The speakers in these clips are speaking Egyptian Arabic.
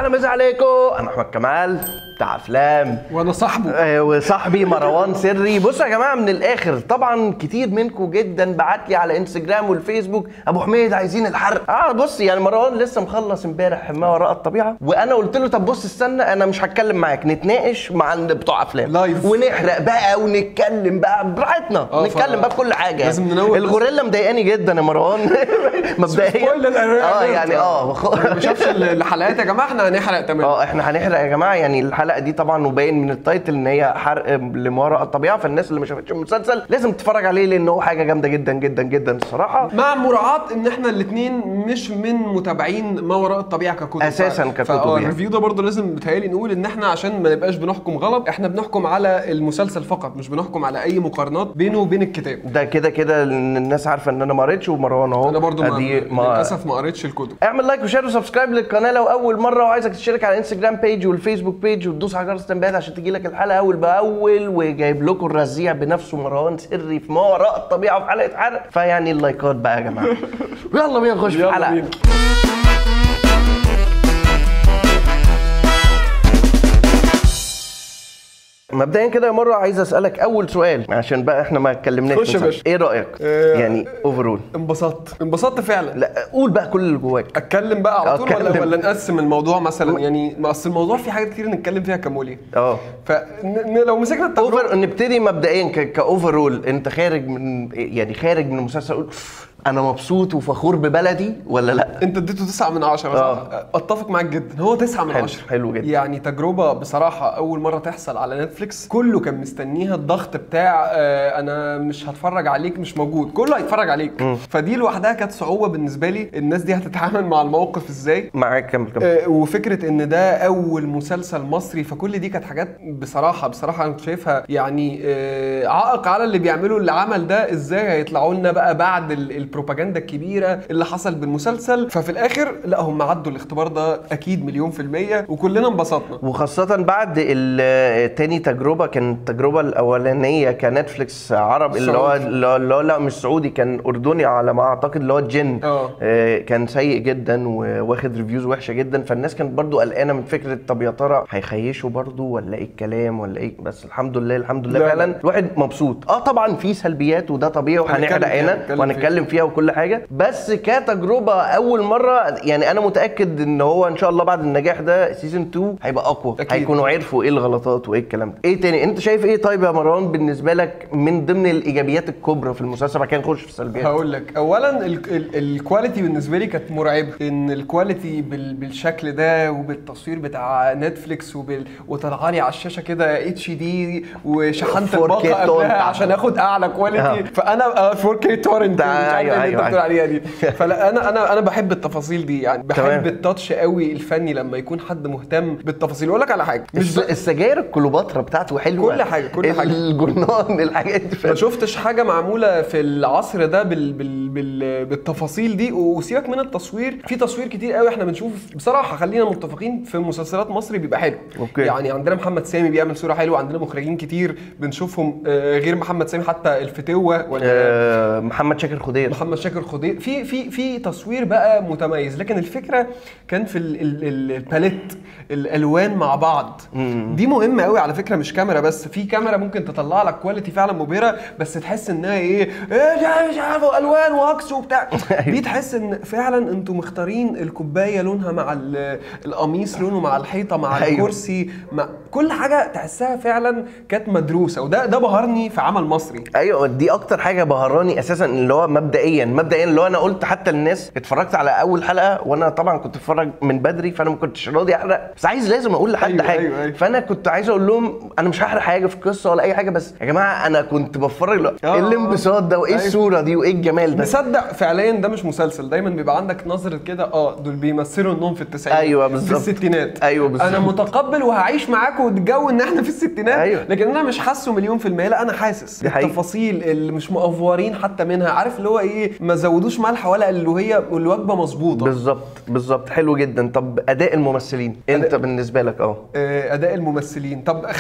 مسا عليكم انا احمد كمال بتاع افلام وانا صاحبه آه، وصاحبي مروان سري بصوا يا جماعه من الاخر طبعا كتير منكم جدا بعت لي على انستجرام والفيسبوك ابو حميد عايزين الحرق اه بص يعني مروان لسه مخلص امبارح ما وراء الطبيعه وانا قلت له طب بص استنى انا مش هتكلم معاك نتناقش مع ال- بتوع افلام لايف. ونحرق بقى ونتكلم بقى براحتنا آه، نتكلم ف- بقى في كل حاجه لازم ننوه بس. الغوريلا مضايقاني جدا يا مروان مبدئيا Spoiler alert. اه يعني اه اللي ما شافش الحلقات يا جماعه احنا هنحرق تمام اه احنا هنحرق يا جماعه يعني الحلقه دي طبعا وباين من التايتل ان هي حرق لما وراء الطبيعه فالناس اللي ما شافتش المسلسل لازم تتفرج عليه لان هو حاجه جامده جدا جدا جدا الصراحه مع مراعاة ان احنا الاثنين مش من متابعين ما وراء الطبيعة ككتب أساساً ف- ككتب فاه يعني. الريفيو ده برضه لازم بتهيألي نقول ان احنا عشان ما نبقاش بنحكم غلط احنا بنحكم على المسلسل فقط مش بنحكم على اي مقارنات بينه وبين الكتاب ده كده كده لأن الناس عارفه ان انا ما قريتش ومروان اهو انا برضه ما أدي ما للاسف ما قريتش الكتب اعمل لايك وشير وسبسكرايب للقناه لو اول مره وعايزك تشترك على الانستجرام بيج والفيسبوك بيج وتدوس على جرس التنبيهات عشان تجي لك الحلقه اول باول وجايب لكم الرزيع بنفسه مروان سري في ما وراء الطبيعه في حلقه حرق فيعني اللايكات بقى يا جماعه يلا بينا نخش في يلا الحلقه بينا. مبدئيا كده يا مره عايز اسالك اول سؤال عشان بقى احنا ما اتكلمناش خش يا في باشا. ايه رايك آه، يعني اوفرول انبسطت انبسطت فعلا لا قول بقى كل اللي جواك اتكلم بقى على طول ولا أتكلم. ولا نقسم الموضوع مثلا يعني ما اصل الموضوع فيه حاجات كتير نتكلم فيها كمولي اه فلو مسكنا التجربه اوفر نبتدي مبدئيا ك- كاوفرول انت خارج من يعني خارج من المسلسل قول انا مبسوط وفخور ببلدي ولا لا انت اديته 9 من 10 صح؟ آه. اتفق معاك جدا هو 9 من حلو، 10 حلو جدا. يعني تجربه بصراحه اول مره تحصل على نتفليكس كله كان مستنيها الضغط بتاع آه انا مش هتفرج عليك مش موجود كله هيتفرج عليك فدي لوحدها كانت صعوبه بالنسبه لي الناس دي هتتعامل مع الموقف ازاي معاك كمل كمل آه، وفكره ان ده اول مسلسل مصري فكل دي كانت حاجات بصراحه بصراحه انا كنت شايفها يعني آه، عائق على اللي بيعملوا العمل ده ازاي هيطلعوا لنا بقى بعد ال- البروباجندا الكبيره اللي حصل بالمسلسل ففي الاخر لا هم عدوا الاختبار ده اكيد مليون في الميه وكلنا انبسطنا وخاصة بعد ال- تاني تجربة كانت التجربة الأولانية كنتفليكس عرب اللي هو سعودي. اللي هو- اللي هو لا مش سعودي كان أردني على ما أعتقد اللي هو الجن اه. آه، كان سيء جدا وواخد ريفيوز وحشة جدا فالناس كانت برضو قلقانة من فكرة طب يا ترى هيخيشوا برضو ولا إيه الكلام ولا إيه بس الحمد لله الحمد لله لا. فعلا الواحد مبسوط اه طبعا في سلبيات وده طبيعي هنتكلم وهنحرق فيها، هنا هنتكلم وهنتكلم فيها وكل حاجة بس كتجربة أول مرة يعني أنا متأكد إن هو إن شاء الله بعد النجاح ده سيزون 2 هيبقى أقوى أكيد. هيكونوا عرفوا ايه الغلطات وايه الكلام ده ايه تاني انت شايف ايه طيب يا مروان بالنسبه لك من ضمن الايجابيات الكبرى في المسلسل بعد كده نخش في السلبيات هقول لك اولا ال- ال- الكواليتي بالنسبه لي كانت مرعبه ان الكواليتي بال- بالشكل ده وبالتصوير بتاع نتفليكس وبال وطلع لي على الشاشه كده اتش دي وشحنت 4K الباقه تورنت. قبلها عشان اخد اعلى آه. كواليتي فانا 4 كي تورنت ده مش عارف أيوة، ايه اللي انت أيوة، بتقول أيوة. عليها دي فلا انا انا انا بحب التفاصيل دي يعني تمام. بحب التاتش قوي الفني لما يكون حد مهتم بالتفاصيل اقول لك على حاجه مش الس- السجاير الكليوباترا بتاعته حلوه كل حاجة، كل حاجة. الجرنان الحاجات دي ما فعلا. شفتش حاجه معموله في العصر ده بال بال بال بالتفاصيل دي وسيبك من التصوير في تصوير كتير قوي احنا بنشوف بصراحه خلينا متفقين في مسلسلات مصري بيبقى حلو أوكي. يعني عندنا محمد سامي بيعمل صوره حلوه عندنا مخرجين كتير بنشوفهم آه، غير محمد سامي حتى الفتوه ولا آه محمد شاكر خضير محمد شاكر خضير في في في تصوير بقى متميز لكن الفكره كان في ال- ال- ال- الباليت الالوان مع بعض دي مهمه قوي على فكره مش كاميرا بس في كاميرا ممكن تطلع لك كواليتي فعلا مبهره بس تحس انها ايه ايه ده مش عارف الوان واكس وبتاع دي تحس ان فعلا انتوا مختارين الكوبايه لونها مع ال- القميص لونه مع الحيطه مع أيوة. الكرسي مع كل حاجه تحسها فعلا كانت مدروسه وده ده بهرني في عمل مصري ايوه دي اكتر حاجه بهراني اساسا اللي هو مبدئيا مبدئيا اللي هو انا قلت حتى للناس اتفرجت على اول حلقه وانا طبعا كنت اتفرج من بدري فانا ما كنتش راضي احرق بس عايز لازم اقول لحد أيوة، حاجه أيوة، أيوة. فانا كنت عايز اقول لهم انا مش هحرق حاجه في القصه ولا اي حاجه بس يا جماعه انا كنت بتفرج له آه، ايه الانبساط ده وايه أيوة. الصوره دي وايه الجمال ده مصدق فعليا ده مش مسلسل دايما بيبقى عندك نظره كده اه دول بيمثلوا انهم في التسعينات أيوة في بالظبط. الستينات أيوة بالظبط. انا متقبل وهعيش معاكم والجو ان احنا في الستينات أيوة. لكن انا مش حاسه مليون في المية لا انا حاسس دي حقيقة. التفاصيل اللي مش مقفورين حتى منها عارف اللي هو ايه ما زودوش ملح ولا اللي هي الوجبه مظبوطه بالظبط بالظبط حلو جدا طب اداء الممثلين انت أداء- بالنسبه لك اه آه، اداء الممثلين طب خلي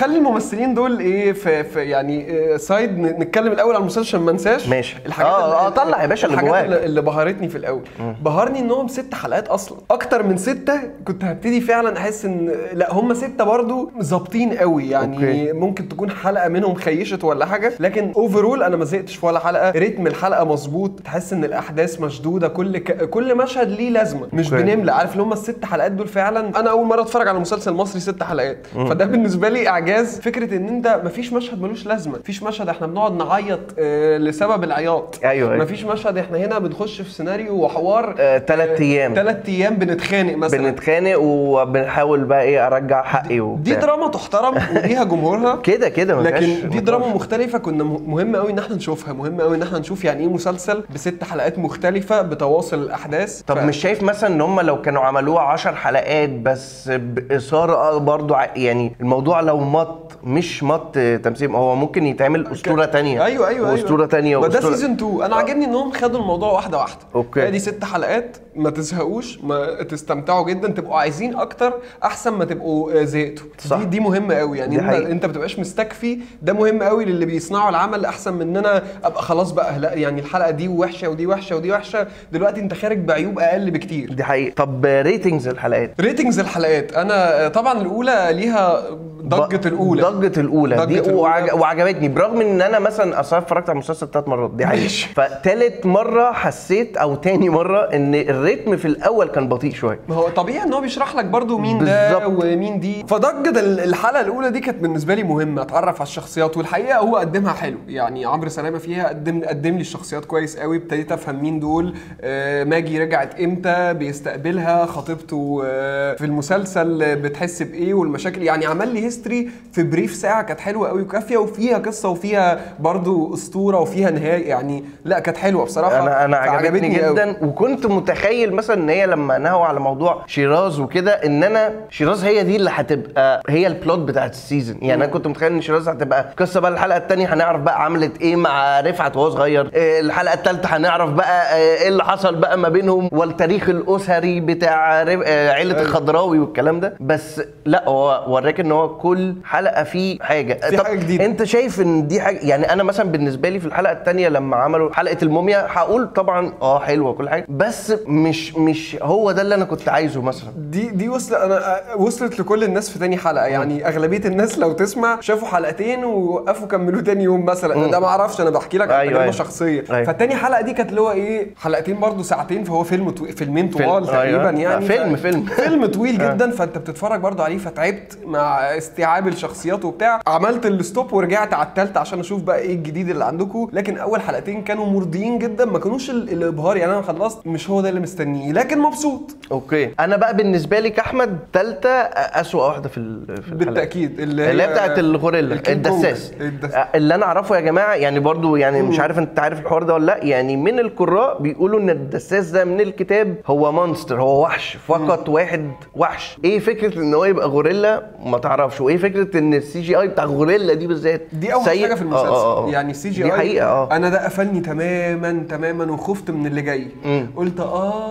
نخلي الممثلين دول ايه في, في يعني آه، سايد ن- نتكلم الاول على المسلسل عشان ما انساش ماشي. الحاجات آه، اللي- آه، طلع يا باشا اللي الحاجات جواك. اللي, اللي بهرتني في الاول بهرني انهم ست حلقات اصلا اكتر من ستة كنت هبتدي فعلا احس ان لا هم ستة برضو ظابطين قوي يعني أوكي. ممكن تكون حلقة منهم خيشت ولا حاجة لكن اوفرول انا ما زهقتش في ولا حلقة رتم الحلقة مظبوط تحس ان الاحداث مشدودة كل ك... كل مشهد ليه لازمة مش أوكي. بنملى عارف اللي هم الست حلقات دول فعلا انا اول مرة اتفرج على مسلسل مصري ست حلقات فده بالنسبة لي اعجاز فكرة ان انت مفيش مشهد ملوش لازمة مفيش مشهد احنا بنقعد نعيط آه، لسبب العياط أيوة، أيوة. مفيش مشهد احنا هنا بنخش في سيناريو وحوار آه، تلات أيام. ثلاث ايام بنتخانق مثلا بنتخانق وبنحاول بقى ايه ارجع حقي دي وبتاع دراما تحترم وليها جمهورها كده كده ما فيهاش لكن دي نقاش. دراما مختلفة كنا م- مهم قوي ان احنا نشوفها مهم قوي ان احنا نشوف يعني ايه مسلسل بست حلقات مختلفة بتواصل الاحداث طب ف- مش شايف مثلا ان هم لو كانوا عملوها 10 حلقات بس باثاره برضو ع- يعني الموضوع لو مط مش مط تمثيل هو ممكن يتعمل اسطوره تانية ايوه ايوه واسطوره تانية ما ده وأسطورة- سيزون 2 انا عاجبني انهم خدوا الموضوع واحده واحده أوكي. ادي ست حلقات ما تزهقوش ما تستمتعوا جدا تبقوا عايزين اكتر احسن ما تبقوا آه، زهقتوا صح. دي دي مهمه قوي يعني دي انت حقيقة. انت ما تبقاش مستكفي ده مهم قوي للي بيصنعوا العمل احسن من ان انا ابقى خلاص بقى لا يعني الحلقه دي وحشه ودي وحشه ودي وحشه دلوقتي انت خارج بعيوب اقل بكتير دي حقيقة طب ريتنجز الحلقات ريتنجز الحلقات انا آه، طبعا الاولى ليها ضجه الاولى ضجة الأولى ضجة دي الأولى. وعج... وعجبتني برغم إن أنا مثلا أصلا اتفرجت على المسلسل ثلاث مرات دي حقيقة ماشي. فتالت مرة حسيت أو تاني مرة إن الريتم في الأول كان بطيء شوية ما هو طبيعي ان هو بيشرح لك برضو مين ده بالظبط. ومين دي فضجة ال- الحلقه الاولى دي كانت بالنسبه لي مهمه اتعرف على الشخصيات والحقيقه هو قدمها حلو يعني عمرو سلامه فيها قدم قدم لي الشخصيات كويس قوي ابتديت افهم مين دول آه ماجي رجعت امتى بيستقبلها خطيبته آه في المسلسل بتحس بايه والمشاكل يعني عمل لي هيستوري في بريف ساعه كانت حلوه قوي وكافيه وفيها قصه وفيها برضو اسطوره وفيها نهايه يعني لا كانت حلوه بصراحه انا انا عجبتني فعجبتني قوي. جدا وكنت متخيل مثلا ان هي لما نهوا على موضوع شيراز وكده ان انا شيراز هي دي اللي هتبقى هي البلوت بتاعت السيزون يعني انا كنت متخيل ان شيراز هتبقى قصه بقى الحلقه الثانيه هنعرف بقى عملت ايه مع رفعت وهو صغير إيه الحلقه الثالثه هنعرف بقى آه، ايه اللي حصل بقى ما بينهم والتاريخ الاسري بتاع رف- آه، عيله أيوة. الخضراوي والكلام ده بس لا هو وراك ان هو كل حلقه فيه حاجه في طب حاجة جديدة. انت شايف ان دي حاجه يعني انا مثلا بالنسبه لي في الحلقه الثانيه لما عملوا حلقه الموميا هقول طبعا اه حلوه كل حاجه بس مش مش هو ده اللي انا كنت عايزه مثلا دي دي وصل انا وصلت لكل الناس في تاني حلقه يعني اغلبيه الناس لو تسمع شافوا حلقتين ووقفوا كملوا تاني يوم مثلا ده ما اعرفش انا بحكي لك عن أيوة، تجربه أيوة. شخصيه أيوة. فالتاني حلقه دي كانت اللي هو ايه حلقتين برضو ساعتين فهو فيلم تو... فيلمين طوال فيلم، تقريبا أيوة. يعني فيلم- ف- فيلم. فيلم طويل جدا فانت بتتفرج برضو عليه فتعبت مع استيعاب الشخصيات وبتاع عملت الستوب ورجعت على التالتة عشان اشوف بقى ايه الجديد اللي عندكم لكن اول حلقتين كانوا مرضيين جدا ما كانوش ال- الابهار يعني انا خلصت مش هو ده اللي مستنيه لكن مبسوط اوكي انا بقى بالنسبه لي كاحمد ثالثه اسوأ واحده في ال- في الحلقة. بالتاكيد اللي اللي هي بتاعت الغوريلا الكينج كونج. الدساس الدس- اللي انا اعرفه يا جماعه يعني برضو يعني مش عارف انت عارف الحوار ده ولا لا يعني من القراء بيقولوا ان الدساس ده من الكتاب هو مونستر هو وحش فقط واحد وحش ايه فكره ان هو يبقى غوريلا ما تعرفش وايه فكره ان السي جي اي بتاع غوريلا دي بالذات دي اوحش سيء؟ حاجه في المسلسل آه آه آه. يعني السي جي دي اي حقيقه اه انا ده قفلني تماما تماما وخفت من اللي جاي مم. قلت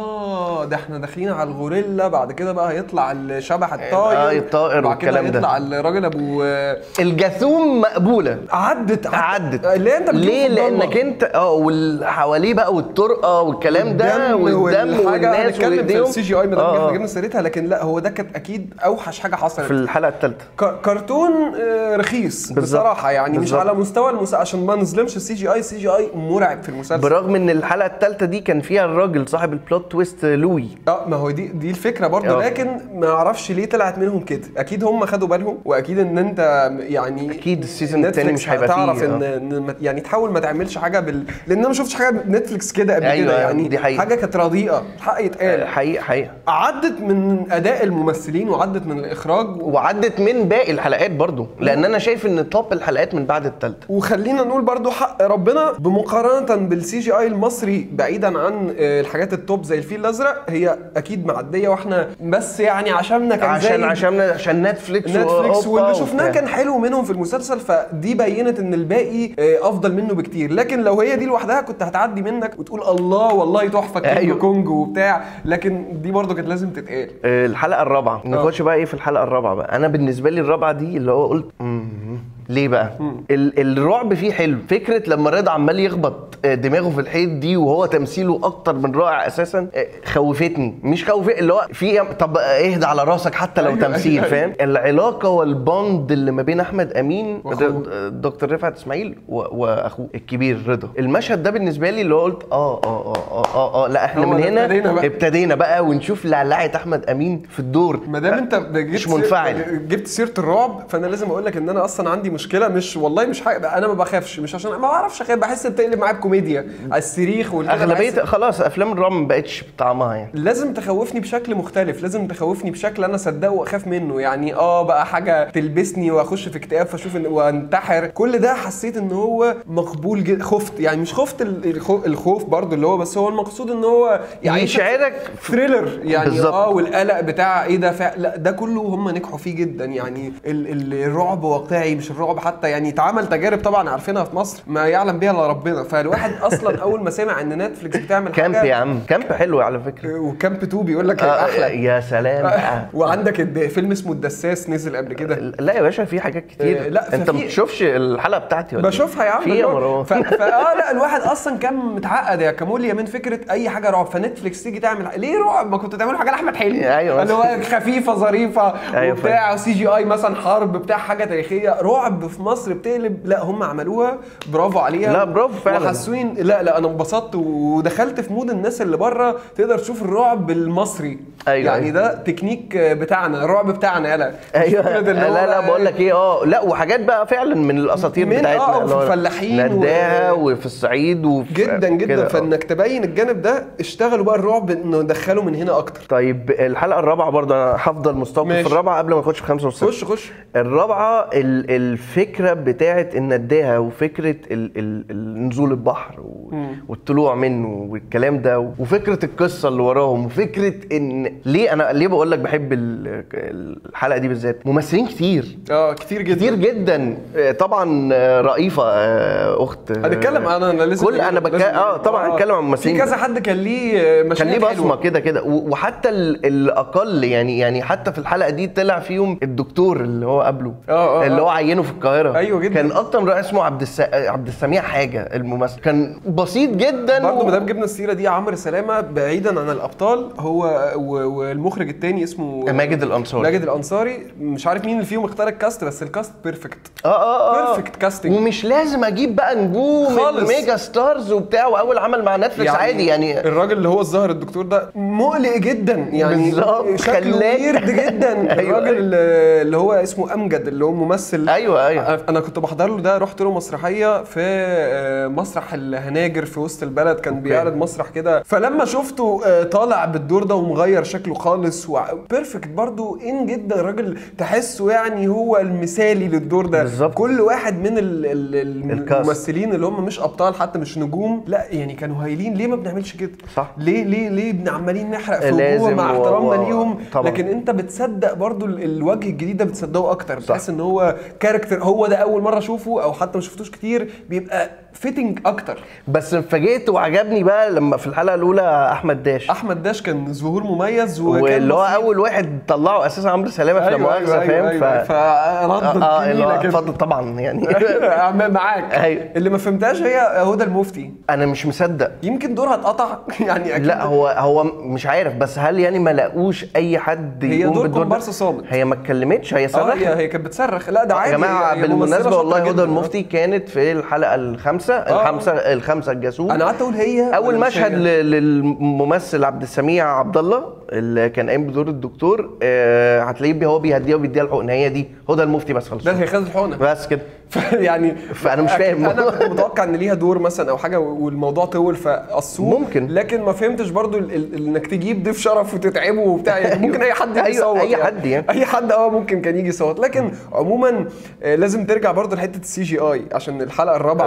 اه ده احنا داخلين على الغوريلا بعد كده بقى هيطلع الشبح الطاير آه، الطائر بعد كده والكلام ده. هيطلع الراجل ابو الجاثوم مقبوله عدت عدت اللي انت بتشوفه ليه في الضلمة. لانك انت اه والحواليه بقى والطرقه والكلام ده والدم والحاجه والناس هنتكلم في وايديهم السي جي اي ما دام آه، احنا آه. جبنا سيرتها لكن لا هو ده كانت اكيد اوحش حاجه حصلت في الحلقه الثالثه كا- كرتون آه، رخيص بالظبط. بصراحه يعني مش بالظبط. على مستوى المس... عشان ما نظلمش السي جي اي السي جي اي مرعب في المسلسل برغم ان الحلقه الثالثه دي كان فيها الراجل صاحب البلوت تويست لوي اه ما هو دي دي الفكره برضه اه. لكن ما اعرفش ليه طلعت منهم كده اكيد هم خدوا بالهم واكيد ان انت يعني أكيد السيزون التاني نتفليكس مش هيبقى فيه، هتعرف ان, اه. إن ما- يعني تحاول ما تعملش حاجه بال لان انا ما شفتش حاجه نتفليكس كده قبل ايوه، كده يعني دي حقيقة. حاجه كانت رديئه الحق يتقال حقيقه حقيقه عدت من اداء الممثلين وعدت من الاخراج وعدت من باقي الحلقات برضو لان انا شايف ان توب الحلقات من بعد الثالثه وخلينا نقول برضو حق ربنا بمقارنة بالسي جي اي المصري بعيدا عن آه، الحاجات التوب زي الفيل الفيل الازرق هي اكيد معديه واحنا بس يعني عشاننا كان عشان زي عشان عشان نتفليكس نتفليكس وأوبا واللي شفناه وبتاع. كان حلو منهم في المسلسل فدي بينت ان الباقي آه، افضل منه بكتير لكن لو هي دي لوحدها كنت هتعدي منك وتقول الله والله تحفه كينج أيوه. كونج وبتاع لكن دي برضو كانت لازم تتقال آه، الحلقه الرابعه نخش بقى ايه في الحلقه الرابعه بقى انا بالنسبه لي الرابعه دي اللي هو قلت مم. ليه بقى ال الرعب فيه حلو فكره لما رضا عمال يخبط آه، دماغه في الحيط دي وهو تمثيله اكتر من رائع اساسا آه، خوفتني مش خوف اللي هو في طب اهدى على راسك حتى لو أيوه، تمثيل أيوه، فاهم العلاقه والبوند اللي ما بين احمد امين وأخوه. د- دكتور رفعت اسماعيل و- واخوه الكبير رضا المشهد ده بالنسبه لي اللي هو قلت اه اه اه اه اه, آه لا احنا هو من ده هنا ابتدينا بقى. ابتدينا بقى ونشوف لعلعه احمد امين في الدور ما دام انت جبت مش سير- منفعل. جبت سيره الرعب فانا لازم اقول لك ان انا اصلا عندي مشكله مش والله مش حاجه انا ما بخافش مش عشان ما بعرفش اخاف بحس بتقلب معايا بكوميديا على الصريخ والكده اغلبيه بحس- خلاص افلام الرعب ما بقتش بطعمها يعني لازم تخوفني بشكل مختلف لازم تخوفني بشكل انا اصدقه واخاف منه يعني اه بقى حاجه تلبسني واخش في اكتئاب فاشوف ان وانتحر كل ده حسيت ان هو مقبول جدا خفت يعني مش خفت ال- الخو- الخوف برضو اللي هو بس هو المقصود ان هو يعني يشعرك ثريلر يعني بالظبط. اه والقلق بتاع ايه ده فع... لا ده كله هم نجحوا فيه جدا يعني ال... ال- الرعب واقعي مش الرعب حتى يعني اتعمل تجارب طبعا عارفينها في مصر ما يعلم بيها الا ربنا فالواحد اصلا اول ما سمع ان نتفليكس بتعمل كامب حاجه يا عم كامب حلو على فكره وكامب 2 بيقول لك آه احلى يا سلام بقى وعندك الد- فيلم اسمه الدساس نزل قبل كده لا يا باشا في حاجات كتير آه، لا، انت ما ففي- بتشوفش الحلقه بتاعتي ولا إيه؟ بشوفها يا عم في ايه يا اللي هو- مروان ف... ف... اه لا الواحد اصلا كان متعقد يا كاموليا من فكره اي حاجه رعب فنتفليكس تيجي تعمل ليه رعب ما كنت تعملوا حاجه لاحمد حلمي أيوة. اللي هو خفيفه ظريفه أيوة وبتاع سي جي اي مثلا حرب بتاع حاجه تاريخيه رعب في مصر بتقلب لا هم عملوها برافو عليها لا، برافو فعلا. وحسوني لا لا انا انبسطت ودخلت في مود الناس اللي بره تقدر تشوف الرعب المصري أيوة، يعني أيوة. ده تكنيك بتاعنا الرعب بتاعنا يلا ايوه مش فكرة اللي هو لا لا بقى بقول لك ايه اه لا وحاجات بقى فعلا من الاساطير من- بتاعتنا آه، اللي هو وفي الفلاحين و- نداها وفي الصعيد وفي جدا جدا كده، آه. فانك تبين الجانب ده اشتغلوا بقى الرعب انه يدخلوا من هنا اكتر طيب الحلقه الرابعه برضه انا هفضل مستوقف ماشي. في الرابعه قبل ما نخش في خمسه وسته خش خش الرابعه ال- الفكره بتاعت النداهه وفكره ال- ال- ال- نزول البحر و- والطلوع منه والكلام ده وفكره القصه اللي وراهم وفكره ان ليه انا ليه بقول لك بحب ال- الحلقه دي بالذات ممثلين كتير اه كتير جدا كتير جدا آه، طبعا آه، رئيفه آه، اخت آه، هنتكلم انا انا لازم كل انا بتكلم اه طبعا هنتكلم عن في ممثلين كذا حد كان ليه مشاهد كان ليه حلوة. بصمه كده كده و- وحتى ال- الاقل يعني يعني حتى في الحلقه دي طلع فيهم الدكتور اللي هو قبله آه، آه، اللي آه. هو عينه في القاهره أيوة جدا. كان اكتر من رائع اسمه عبد الس... عبد السميع حاجه الممثل كان بسيط جدا برضه و- ما دام جبنا السيره دي عمرو سلامه بعيدا عن الابطال هو و- والمخرج التاني اسمه ماجد الأنصاري. ماجد الانصاري مش عارف مين اللي فيهم اختار الكاست بس الكاست بيرفكت اه اه اه Perfect casting. ومش لازم اجيب بقى نجوم خالص. ميجا ستارز وبتاع واول عمل مع نتفلكس عادي يعني الراجل اللي هو الظاهر الدكتور ده مقلق جدا يعني بالظبط، شكله خلاك. ويرد جدا أيوة، الراجل أيوة. اللي اللي هو اسمه امجد اللي هو ممثل ايوه ايوه انا أنا كنت بحضر له ده رحت له مسرحيه في آه، مسرح الهناجر في وسط البلد كان بيعرض مسرح كده فلما شفته آه، طالع بالدور ده ومغير شكله خالص بيرفكت برضو ان جدا الراجل تحسه يعني هو المثالي للدور ده بالظبط. كل واحد من ال- ال- ال- الكاست. الممثلين اللي هم مش ابطال حتى مش نجوم لا يعني كانوا هايلين ليه ما بنعملش كده صح. ليه ليه ليه بن- عمالين نحرق في وجوه لازم مع و- احترامنا و- ليهم طبعا. لكن انت بتصدق برضو ال- الوجه الجديد ده بتصدقه اكتر بتحس ان هو كاركتر هو ده اول مره اشوفه او حتى ما شفتوش كتير بيبقى فيتنج اكتر بس اتفاجئت وعجبني بقى لما في الحلقه الاولى احمد داش احمد داش كان ظهور مميز وكان واللي هو بسيط. اول واحد طلعه اساسا عمرو سلامه في لا مؤاخذه فاهم ف... فرد اه اللي جميله هو كده اتفضل طبعا يعني معاك أيوة. اللي ما فهمتهاش هي هدى المفتي انا مش مصدق يمكن دورها اتقطع يعني اكيد لا هو هو مش عارف بس هل يعني ما لاقوش اي حد هي يقوم دور بالدور ده؟ كومبارس صامت. هي ما اتكلمتش هي اه صرخت هي هي كانت بتصرخ لا ده عادي يا جماعه هي- هي ممثلة بالمناسبه شاطرة والله جداً. هدى المفتي كانت في الحلقه الخامسه الخامسه الخامسه الجاسوس انا قعدت اقول هي اول ولا مش مشهد هي؟ ل- للممثل عبد السميع عبد الله اللي كان قايم بدور الدكتور آه، هتلاقيه بي- هو بيهديها وبيديها الحقن هي دي هدى المفتي بس خلص ده هي خدت الحقنه بس كده يعني فأنا مش أكيد فاهم. انا كنت متوقع ان ليها دور مثلا او حاجه والموضوع طول فقصوه ممكن. لكن ما فهمتش برضو ال- ال- انك تجيب ضيف شرف وتتعبه وبتاع يعني ممكن اي حد يجي أيوة، يصوت أي حد يعني. اي حد اه ممكن كان يجي يصوت لكن عموما آه، لازم ترجع برضو لحته السي جي اي عشان الحلقه الرابعه الحلقة والبحر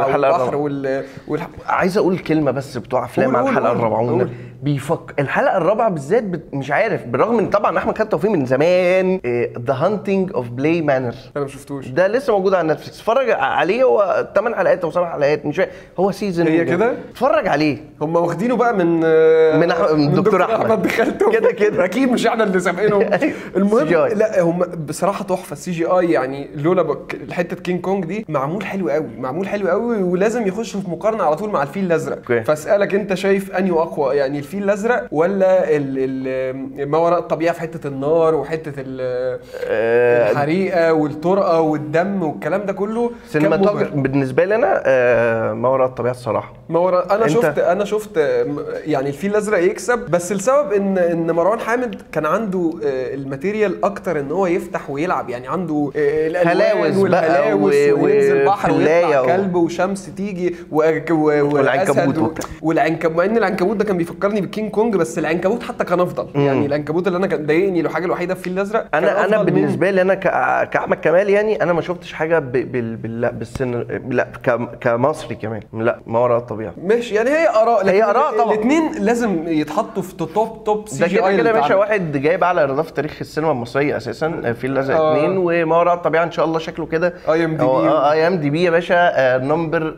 البحر وال, وال... عايز اقول كلمه بس بتوع افلام قول، على قول، الحلقه قول، الرابعه قول. والنبي. بيفك الحلقه الرابعه بالذات بت... مش عارف بالرغم ان طبعا احمد خالد توفيق من زمان ذا هانتنج اوف بلاي مانر انا ما شفتوش ده لسه موجود على نتفلكس اتفرج عليه هو 8 حلقات او 7 حلقات مش فاكر هو سيزون هي كده؟ اتفرج عليه هم واخدينه بقى من من أح- من دكتور أحمد. دخلته كده كده. اكيد مش احنا اللي سابقينهم أيوة. المهم CGI. لا هم بصراحه تحفه السي جي اي يعني لولا بك حته كينج كونج دي معمول حلو قوي معمول حلو قوي ولازم يخش في مقارنه على طول مع الفيل الازرق أوكي. فاسالك انت شايف انهي اقوى يعني الفيل الازرق ولا ال ال ما وراء الطبيعه في حته النار وحته ال- آه، الحريقه والطرقه والدم والكلام ده كله كان سينماتوجراف مبهر. بالنسبه لي انا آه، ما وراء الطبيعه الصراحه ما ورا انا أنت- شفت انا شفت م- يعني الفيل الازرق يكسب بس السبب ان ان مروان حامد كان عنده آه، الماتيريال اكتر ان هو يفتح ويلعب يعني عنده آه، الالوان هلاوس بقى والهلاوس و- وينزل بحر وفلاية ويطلع و- كلب وشمس تيجي و- و- والعنكبوت وأسد و- وبتاع. والعنكبوت مع ان العنكبوت ده كان بيفكرني بالكينج كونج بس العنكبوت حتى كان افضل يعني العنكبوت اللي انا كان ضايقني الحاجه الوحيده في الفيل الازرق كان انا انا أفضل من- بالنسبه لي انا ك- كاحمد كمال يعني انا ما شفتش حاجه ب- بال بال لا بالسن لا ك- كمصري كمان لا ما وراء الطبيعه ماشي يعني هي اراء هي آراء طبعا. الاثنين لازم يتحطوا في توب توب سي ده جي كده اي كده يا باشا واحد جايب اعلى ايرادات في تاريخ السينما المصريه اساسا في الازرق آه. اثنين وما وراء الطبيعه ان شاء الله شكله كده IMDb. اي ام دي بي يا باشا آه، نمبر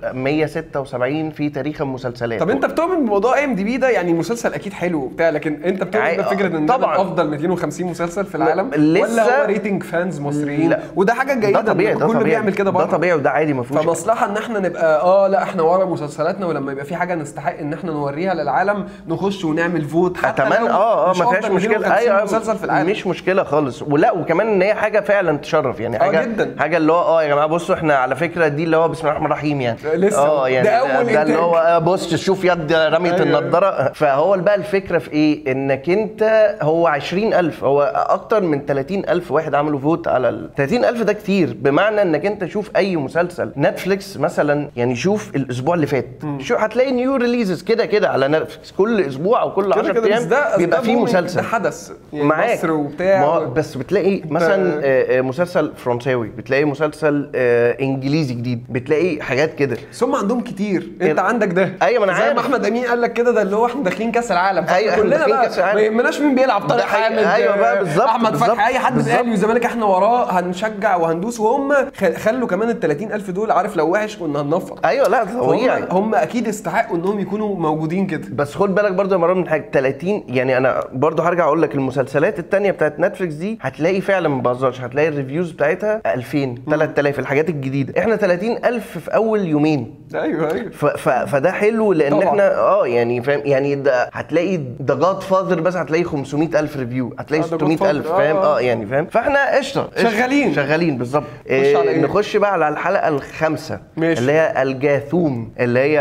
176 في تاريخ المسلسلات طب انت بتؤمن بموضوع ام دي بي ده يعني مسلسل اكيد حلو وبتاع لكن انت بتؤمن عي- بفكره ان ده طبعاً. من افضل 250 مسلسل في العالم لسه- ولا هو ريتنج فانز مصريين لا. وده حاجه جيده ده طبيعي إن ده كله طبيعي بيعمل كده ده بره طبيعي وده عادي ما فيهوش فمصلحه ان احنا نبقى اه لا احنا ورا مسلسلاتنا ولما يبقى في حاجه نستحق ان احنا نوريها للعالم نخش ونعمل فوت حتى اتمنى لو اه اه مش ما فيهاش أفضل مشكله 250 ايوه مسلسل في العالم مش مشكله خالص ولا وكمان ان هي حاجه فعلا تشرف يعني آه حاجه جداً. حاجه اللي هو اه يا جماعه بصوا احنا على فكره دي اللي هو بسم الله الرحمن الرحيم يعني لسه. اه يعني ده أول ده اللي إنتاج. هو آه، بص شوف يد رميه أيوة. النضاره فهو بقى الفكره في ايه انك انت هو 20000 هو اكتر من 30000 واحد عملوا فوت على ال 30000 ده كتير بمعنى انك انت شوف اي مسلسل نتفليكس مثلا يعني شوف الاسبوع اللي فات شو هتلاقي نيو ريليزز كده كده على نتفليكس كل اسبوع او كل 10 كده كده بس ايام ده بيبقى ده فيه booming، مسلسل ده حدث يعني معاك مصر وبتاع ما هو بس بتلاقي مثلا آه، آه، مسلسل فرنساوي بتلاقي مسلسل آه، انجليزي جديد بتلاقي حاجات كده بس هم عندهم كتير انت إيه؟ عندك ده أيوة، ما أنا زي عارف. ما احمد امين قال لك كده ده اللي هو احنا داخلين كاس العالم أيوة، إحنا كلنا داخلين بقى كأس العالم. ما يهمناش مين بيلعب طارق ده حقيقي. حامد أيوة بقى، آه، بالظبط، احمد بالظبط، فتحي اي حد من بالظبط. الاهلي والزمالك احنا وراه هنشجع وهندوس وهم خ- خلوا كمان ال 30000 دول عارف لو وحش كنا هننفض ايوه لا هم, طبيعي هم اكيد استحقوا انهم يكونوا موجودين كده بس خد بالك برضو يا مروان من حاجه 30 يعني انا برضو هرجع اقول لك المسلسلات التانية بتاعت نتفليكس دي هتلاقي فعلا ما بهزرش هتلاقي الريفيوز بتاعتها 2000 3000 الحاجات الجديده احنا 30000 في اول يومين ايوه ايوه ف ف فده حلو لان طبعاً. احنا اه يعني فاهم يعني ده هتلاقي ذا جاد فاذر بس هتلاقي 500000 ريفيو هتلاقي آه، The 600000 Godfather. فاهم آه. اه يعني فاهم فاحنا قشطه قشطة. شغالين. شغالين بالظبط على إيه؟ نخش بقى على الحلقه الخامسه ماشي. اللي هي الجاثوم اللي هي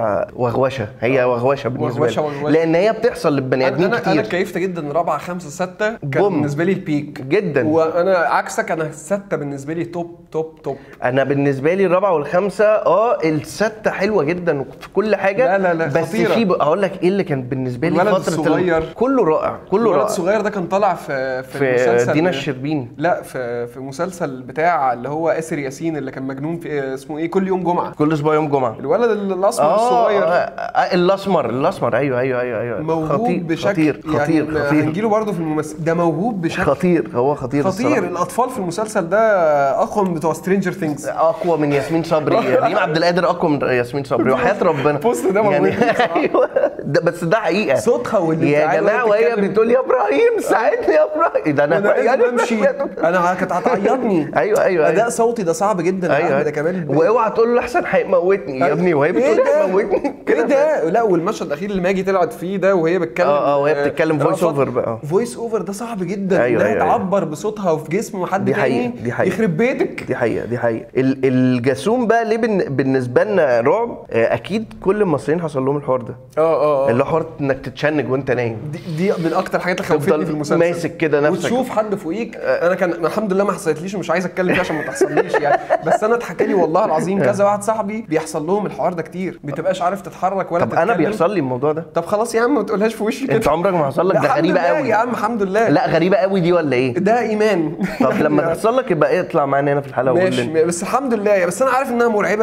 وغوشه هي وغوشه بالنسبه وغوشة، لي وغوشة. لان هي بتحصل للبني انا ادمين انا انا كتير كيفت جدا رابعه خمسه سته كان بوم. بالنسبه لي البيك جدا. وانا عكسك انا سته بالنسبه لي توب توب توب انا بالنسبه لي الرابعه والخامسه اه السته حلوه جدا في كل حاجه لا، لا، لا، بس خطيرة. في اقول لك ايه اللي كان بالنسبه لي الولد فتره الصغير. كله رائع كله الولد رائع الصغير ده كان طالع في في, في المسلسل دينا الشربيني لا في في مسلسل بتاع اللي هو اسر ياسين اللي كان مجنون في اسمه ايه كل يوم جمعه كل اسبوع يوم جمعه الولد الاسمر اه الصغير آه، آه، الاسمر الاسمر ايوه ايوه ايوه ايوه موهوب خطير بشكل خطير خطير يعني خطير هنجيله برضه في الممثل ده موهوب بشكل خطير هو خطير خطير الصراحة. الاطفال في المسلسل ده اقوى من بتوع سترينجر ثينجز اقوى من ياسمين صبري ريم عبد القادر اقوى من ياسمين صبري وحياه ربنا البوست ده يعني موجود بصراحة. ايوه ده بس ده حقيقه صوتها واللي يا جماعه وهي بتقول يا ابراهيم ساعدني يا ابراهيم ده انا انا لازم يعني امشي انا كانت هتعيطني ايوه ايوه اداء ايوه صوتي ده صعب جدا ايوه ده كمان واوعى تقول له احسن هيموتني يا ابني وهي بتقول ده؟ هيموتني ايه كده ده لا والمشهد الاخير اللي ماجي طلعت فيه ده وهي بتتكلم اه اه وهي بتتكلم voice over بقى. فويس اوفر ده صعب جدا أيوة، انها أيوة، أيوة. تعبر بصوتها وفي جسم حد دي تاني حقيقة، دي حقيقة. يخرب بيتك دي حقيقة دي حقيقة ال- الجاسوم بقى ليه بالن- بالنسبة لنا رعب آه، أكيد كل المصريين حصل لهم الحوار ده اه اه اه اللي هو حوار إنك تتشنج وأنت نايم دي, دي من اكتر حاجات اللي خوفتني تفضل في المسلسل ماسك كده نفسك. وتشوف حد فوقيك انا كان الحمد لله ما حصلتليش ومش عايز اتكلم فيها عشان ما تحصليش يعني بس انا اتحكى لي والله العظيم كذا واحد صاحبي بيحصل لهم الحوار ده كتير ما بتبقاش عارف تتحرك ولا طب أنا تتكلم. بيحصل لي الموضوع ده طب خلاص يا عم ما تقولهاش في وشي كده أنت عمرك ما حصل لك ده الحمد غريبة لله قوي يا عم الحمد لله لا غريبة قوي دي ولا إيه؟ ده ايمان طب لما تحصل لك يبقى اطلع معانا هنا في الحلقة وقول ماشي لنا بس الحمد لله بس انا عارف انها مرعبه جدا وعارف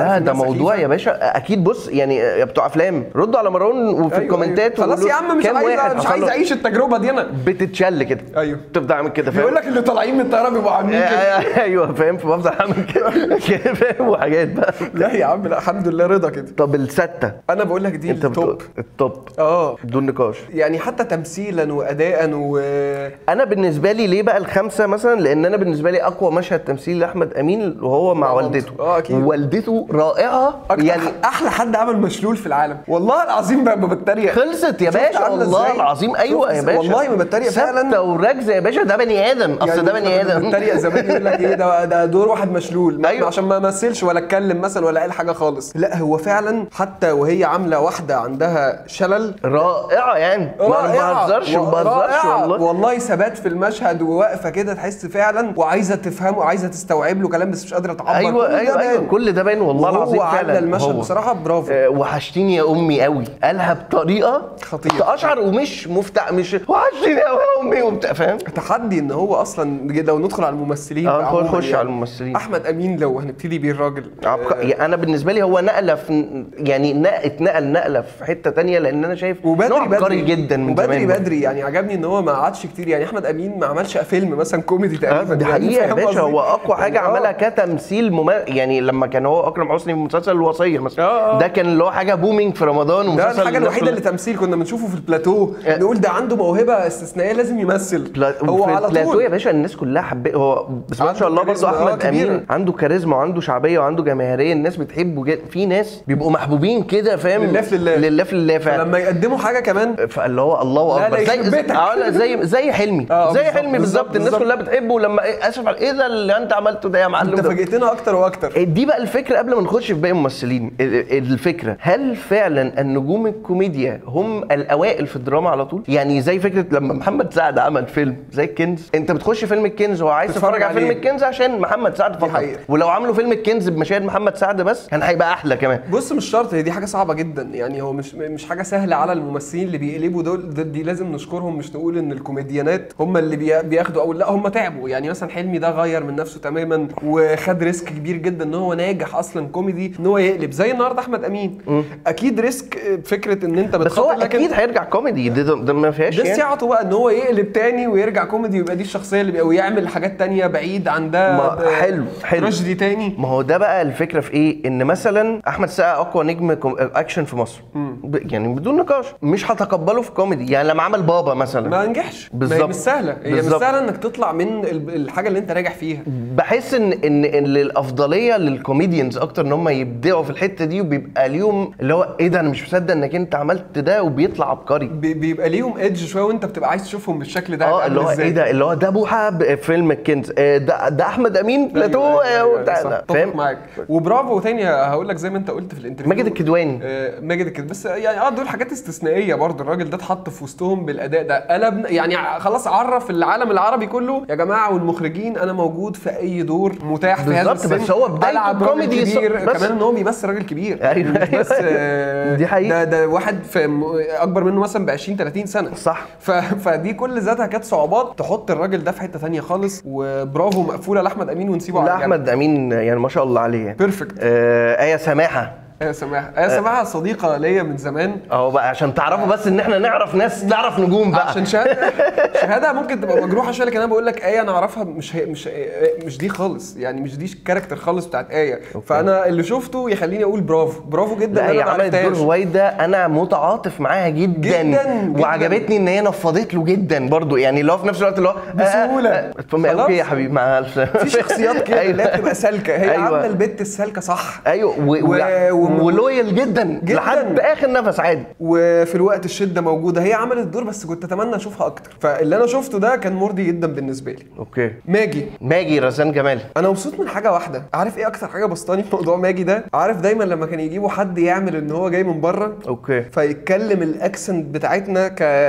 لا ده الناس موضوع سخيفة. يا باشا اكيد بص يعني يا بتوع افلام ردوا على مروان وفي أيوة، الكومنتات أيوة. خلاص وقولوا يا عم مش كام عايز واحد مش حصل عايز له اعيش التجربه دي انا بتتشل كده ايوه تفضل عامل كده فاهم بيقول لك اللي طالعين من الطياره بيبقوا عاملين كده ايوه فاهم فبفضل اعمل كده كده، فاهم وحاجات بقى لا يا عم لا الحمد لله رضا كده طب الستة انا بقول لك دي انت التوب بتقول التوب اه بدون نقاش يعني حتى تمثيلا واداء و انا بالنسبه لي ليه بقى الخمسه مثلا لان انا بالنسبه لي اقوى مشهد تمثيل لاحمد امين وهو مع مع والدته مامته. اه، اكيد. والدته رائعه أكتر يعني احلى حد عمل مشلول في العالم والله العظيم بقى ما بتريق خلصت يا شفت باشا عاملة والله ازاي؟ العظيم ايوه شفت يا ازاي؟ باشا والله ما بتريق فعلا. ثابته وركزه يا باشا ده بني ادم اصل ده بني ادم بتريق زمان يقول لك ايه ده ده دور واحد مشلول ما- أيوة. عشان ما مثلش ولا اتكلم مثلا ولا قال حاجه خالص لا هو فعلا حتى وهي عامله واحده عندها شلل رائعه يعني ما انا رائعة. بهزرش ما بهزرش رائعة. والله والله ثبات في المشهد وواقفه كده تحس فعلا وعايزه تفهمه وعايزه تستوعب له كلام بس مش قادره تعبر كل ايوه ده ايوه ايوه باين. كل ده باين والله وهو العظيم عدى فعلا المشهد هو. بصراحه برافو آه، وحشتيني يا امي قوي قالها بطريقه خطير. تقشعر ومش مفتع مش وحشتيني قوي يا امي وبتاع فاهم تحدي ان هو اصلا لو ندخل على الممثلين اه بقى خش عموماً خش على الممثلين احمد امين لو هنبتدي بيه الراجل عبق... يعني انا بالنسبه لي هو نقله في يعني نق- اتنقل نقله في حته تانية لان انا شايف وبدري نوع عبقري بدري جدا من وبدري زمان بدري يعني عجبني ان هو ما قعدش كتير يعني احمد امين ما عملش فيلم مثلا كوميدي آه، تقريبا دي يعني حقيقه يا فاهم باشا قصدي؟ هو اقوى حاجه يعني آه. عملها كتمثيل مم... يعني لما كان هو اكرم حسني في مسلسل الوصيه مثلا آه، آه. ده كان اللي هو حاجه بومينج في رمضان ده ومسلسل الحاجه الناس الوحيده اللي كلها- تمثيل كنا بنشوفه في البلاتو آه. نقول ده عنده موهبه استثنائيه لازم يمثل بلا... هو في على البلاتو يا طول باشا الناس كلها حبيه هو بس ما عنده شاء الله برضه كاريزما، آه، احمد كبيرة. امين عنده كاريزما وعنده شعبيه وعنده جماهيريه الناس بتحبه جدا في ناس بيبقوا محبوبين كده فاهم لله في لله. لله في لله فعلا فلما يقدموا حاجه كمان فاللي هو الله لا، اكبر لا، زي يخرب بيتك. آه، لا، زي زي حلمي آه، زي بالظبط، حلمي بالظبط بالظبط، الناس بالظبط. كلها بتحبه لما إيه، اسف على ايه ده اللي انت عملته ده يا معلم انت ده؟ فاجئتنا اكتر واكتر دي بقى الفكره قبل ما نخش في باقي الممثلين ال- الفكره هل فعلا النجوم الكوميديا هم الاوائل في الدراما على طول يعني زي فكره لما محمد سعد عمل فيلم زي الكنز انت بتخش فيلم الكنز هو عايز تتفرج تتفرج على فيلم عليه. الكنز عشان محمد سعد فقط حقيقة. ولو عملوا فيلم الكنز بمشاهد محمد سعد بس كان هيبقى احلى كمان بص مش شرط هي دي حاجه صعبه جدا يعني هو مش مش حاجه سهله على الممثلين اللي بيقلبوا دول دي, دي لازم نشكرهم مش نقول ان الكوميديانات هم اللي بي- بياخدوا او لا هم تعبوا يعني مثلا حلمي ده غير من نفسه تماما وخد ريسك كبير جدا ان هو ناجح اصلا كوميدي ان هو يقلب زي النهارده احمد امين اكيد ريسك فكره ان انت بس هو بتخاطر لكن اكيد هيرجع كوميدي ده, ده, ده ما فيهاش ده يعني سعته بقى ان هو يقلب تاني ويرجع كوميدي ويبقى دي الشخصيه اللي بي... ويعمل حاجات تانية بعيد عن ده ما- ده حلو، حلو. تراجيدي تاني ما هو ده بقى الفكره في ايه ان مثلا احمد السقا اقوى نجم كوم- اكشن في مصر ب... يعني بدون نقاش مش هتقبله في كوميدي يعني لما عمل بابا مثلا ما نجحش ما هي بالظبط. مش سهله هي مش بالظبط. سهله انك تطلع من ال- الحاجه اللي انت راجع فيها بحس ان ان ان الافضليه للكوميديانز اكتر ان هم يبدعوا في الحته دي وبيبقى ليهم اللي هو ايه ده انا مش مصدق انك انت عملت ده وبيطلع عبقري بي- بيبقى ليهم ايدج شويه وانت بتبقى عايز تشوفهم بالشكل ده اه هيبقى اللي هو عامل ايه إزاي. ده اللي هو ده بوحه ب- فيلم الكنز آه، ده ده احمد امين بلاتو أيوة، آه، أيوة، أيوة، وبتاع صح. ده، اتفق فاهم معاك وبرافو تاني هقول لك زي ما انت قلت في الانترفيو ماجد الكدواني آه، ماجد الكدواني بس يعني اه دول حاجات استثنائيه برضه الراجل ده اتحط في وسطهم بالاداء ده قلب يعني ع- خلاص عرف العالم العربي كله يا جماعه والمخرجين انا موجود في اي دور متاح في هذا بالظبط، السن بس هو بدايته ألعب راجل كوميدي ص- كبير بس. كمان ان هو بيمثل راجل كبير أيوة، مش بس أيوة. آه، دي حقيقة. ده ده واحد في م- اكبر منه مثلا ب 20 30 سنه صح ف... فدي كل ذاتها كانت صعوبات تحط الراجل ده في حته ثانيه خالص وبرافو مقفوله لاحمد امين ونسيبه لا على جنب. احمد امين يعني ما شاء الله عليه بيرفكت آه ايه سماحه يا سماح يا سماح صديقه ليا من زمان اهو بقى عشان تعرفوا بس ان احنا نعرف ناس نعرف نجوم بقى عشان شهاده شهاده ممكن تبقى مجروحه شويه لكن انا بقول لك ايه انا اعرفها مش هي مش مش دي خالص يعني مش دي الكاركتر خالص بتاعت ايه فانا اللي شفته يخليني اقول برافو برافو جدا لا إن هي أنا ما عملت دور عرفتهاش. هويدا انا متعاطف معاها جدا, جداً، جداً. وعجبتني ان هي نفضت له جدا برضو يعني اللي هو في نفس الوقت اللي هو بسهولة. آه، آه، آه، خلاص. اوكي يا حبيبي مع الف في شخصيات كده اللي هي أيوة. بتبقى سالكه هي أيوة. عامله البت السالكه صح ايوه و... و- و... و- ولويال جدا, جداً. لحد اخر نفس عادي وفي الوقت الشده موجوده هي عملت الدور بس كنت اتمنى اشوفها اكتر فاللي انا شفته ده كان مرضي جدا بالنسبه لي اوكي ماجي ماجي رزان جمال انا مبسوط من حاجه واحده عارف ايه اكتر حاجه بسطاني في موضوع ماجي ده عارف دايما لما كان يجيبوا حد يعمل ان هو جاي من بره اوكي فيتكلم الاكسنت بتاعتنا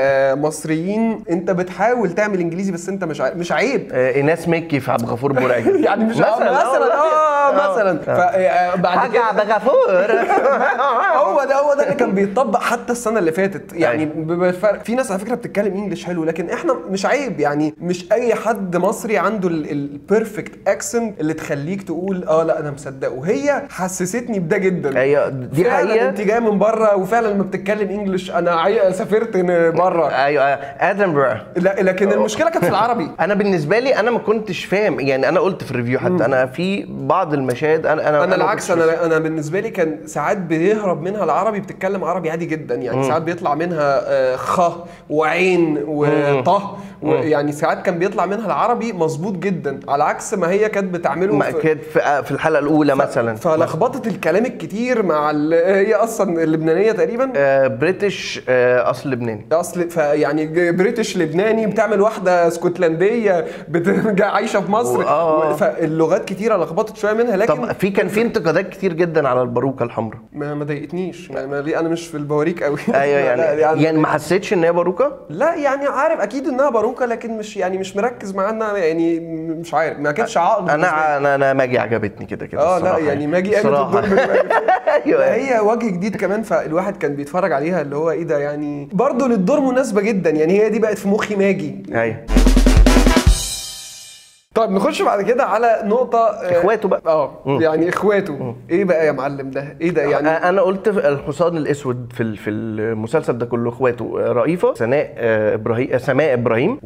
كمصريين انت بتحاول تعمل انجليزي بس انت مش عارف مش عيب آه ايناس مكي في عبد الغفور برعي يعني مش مثلا مثلا, آه، مثلا والله. اه اه مثلا فبعد حاجه كده بغفور هو ده هو ده اللي كان بيتطبق حتى السنه اللي فاتت يعني أيوة. ب- بالفرق في ناس على فكره بتتكلم انجلش حلو لكن احنا مش عيب يعني مش اي حد مصري عنده البيرفكت اكسنت اللي تخليك تقول اه لا انا مصدقه وهي حسستني بده جدا ايوه دي فعلا حقيقه انت جايه من بره وفعلا لما بتتكلم انجلش انا عي... سافرت بره ايوه ادنبرا لا لكن المشكله كانت في العربي انا بالنسبه لي انا ما كنتش فاهم يعني انا قلت في الريفيو حتى انا في بعض المشاهد انا انا انا ما العكس كنتش انا انا بالنسبه لي كان ساعات بيهرب منها العربي بتتكلم عربي عادي جدا يعني ساعات بيطلع منها آه، خ وعين وطه يعني ساعات كان بيطلع منها العربي مظبوط جدا على عكس ما هي كانت بتعمله ما في كانت في في الحلقه الاولى مثلا فلخبطه الكلام الكتير مع ال- هي اصلا اللبنانيه تقريبا آه، بريتش آه، اصل لبناني اصل فيعني ج- بريتش لبناني بتعمل واحده اسكتلنديه بت- عايشه في مصر آه. فاللغات كتيره لخبطت شويه منها لكن طب في كان في انتقادات كتير جدا على الباروكه الحمراء ما ما ضايقتنيش ما ما ليه انا مش في البواريك قوي ايوه لا، يعني يعني, يعني ما حسيتش ان هي باروكه لا يعني عارف اكيد انها باروكه لكن مش يعني مش مركز معاها انها يعني مش عارف ما كانتش عقد بالنسبة لي. انا انا انا ماجي عجبتني كده كده اه لا الصراحة يعني ماجي قامت الصراحة. الدور بالنسبة لي. لا، ايوه هي وجه جديد كمان فالواحد كان بيتفرج عليها اللي هو ايه ده يعني برضه للدور مناسبه جدا يعني هي دي بقت في مخي ماجي ايوه طيب نخش بعد كده على نقطه آه، اخواته بقى اه يعني اخواته ايه بقى يا معلم ده ايه ده يعني انا قلت في الحصان الاسود في ال- في المسلسل ده كله اخواته آه، رئيفه سناء آه، ابراهيم آه، سماء ابراهيم